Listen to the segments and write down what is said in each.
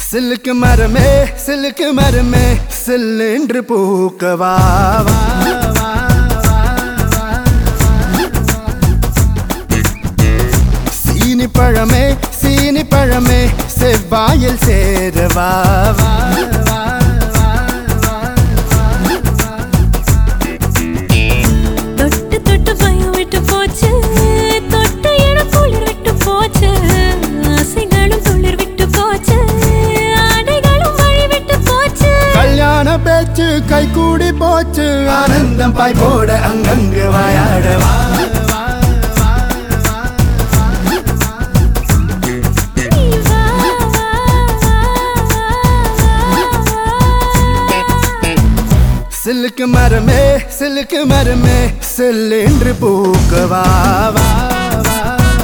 சில்லுக்கு மரமே சில்லுக்கு மரமே சில்லென்று பூக்கவா வா, வா, வா, வா, சீனி பழமே சீனி பழமே செவ்வாயில் சேரவா வா, வா, வா, வா, தொட்டு தொட்டு பயம் விட்டு போச்சு தொட்டு இடம் குளிர் விட்டு போச்சு ஆசைகளும் துளிர் விட்டு போச்சு ஆடைகளும் வழி விட்டு போச்சு கல்யாண பேச்சு கை கூடி போச்சு ஆனந்தம் பாய் போட அங்கங்கு வாயாடவா நீ வா, வா, வா, வா, வா. சில்லுக்கு மரமே சில்லுக்கு மரமே செல்லென்று பூக்கவா வா, வா,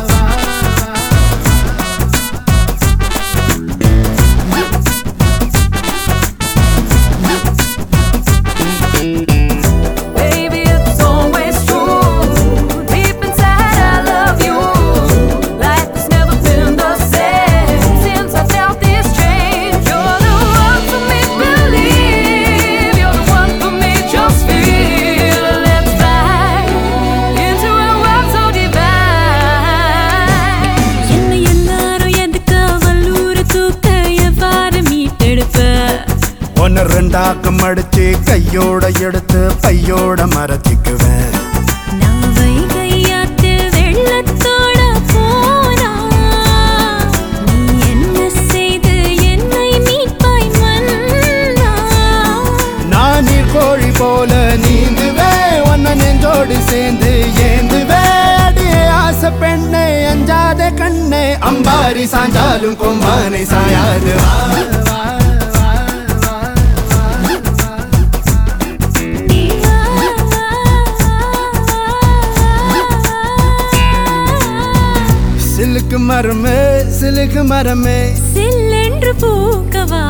Baby, it's always true. Deep inside, I love you. Life has never been the same since I felt this change. You're the one for me, believe. You're the one for me, just feel. Let's fly into a world so divine. என்னை எல்லாரும் எதுக்கு வல்லூர் தூக்க எவ்வாறு மீட்டெடுப்ப ஒன்னு ரெண்டாக்கம் அடிச்சு கையோட எடுத்து பையோட மறைச்சிக்குவேன் நான் வைகையாத்து வெள்ளத்தோட போனா நீ என்ன செய்து என்னை மீட்பாய் மன்னா நான் நீர் கோழி போல நீந்துவே ஒன்ன நெஞ்சோடு சேர்ந்து ஏந்துவே அடியே ஆசை பெண்ணே அஞ்சாத கண்ணே அம்பாரி சாஞ்சாலும் கொம்பானை சாயாது வா, வா, வா, வா, நீ வா, வா, வா. சிலுக்கு மரமே சிலுக்கு மரமே சில்லென்று பூக்கவா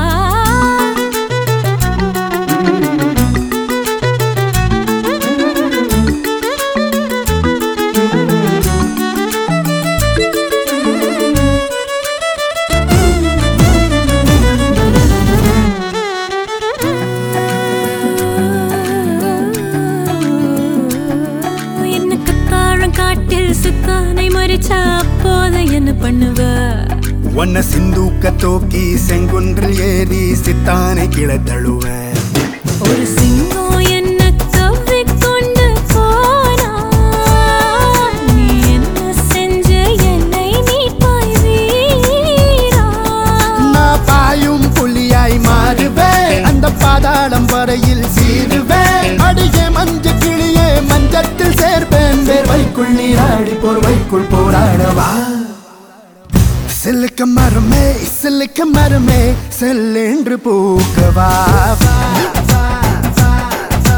என்ன கத்தாழம் காட்டில் சுக்கானை மறிச்சா அப்போது என்ன பண்ணுவ ஒன்ன சிந்தூக்க தூக்கி செங்குன்றில் ஏறி சித்தானை கிளை தழுவேன் ஒரு சிங்கம் என்ன கவ்விக்கொண்டு போனா நீ என்ன செஞ்ச என்னை மீட்பாய் வீரா நான் பாயும் புலியாய் மாறுவேன் அந்த பாதாளம் வரையில் சீருவேன் அடியே மஞ்ச கிளியே மஞ்சத்தில் சேர்ப்பேன் வேர்வைக்குள் நீராடி போர்வைக்குள் போராடவா சிலுக்க மரமே சிலுக்க மரமே செல்லென்று பூக்கவா வா, வா, வா, வா.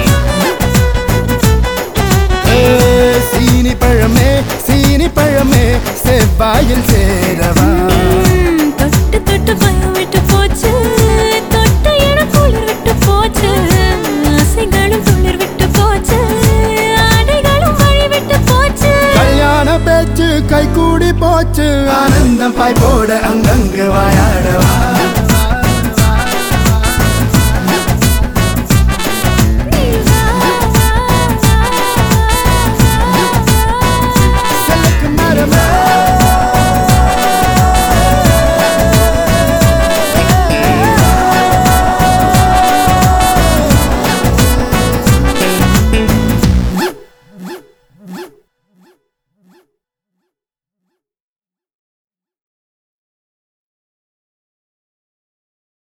ஏ, சீனி பழமே சீனி பழமே செவ்வாயில் சேரவா ம், தொட்டு தொட்டு பயம் விட்டு போச்சு தொட்டு இடம் குளிர் விட்டு போச்சு ஆசைகளும் துளிர் விட்டு போச்சு ஆடைகளும் வழி விட்டு போச்சு கல்யாண பேச்சு கை கூடி போச்சு ஆனந்தம் பாய் போட அங்கங்கு வாயாடவா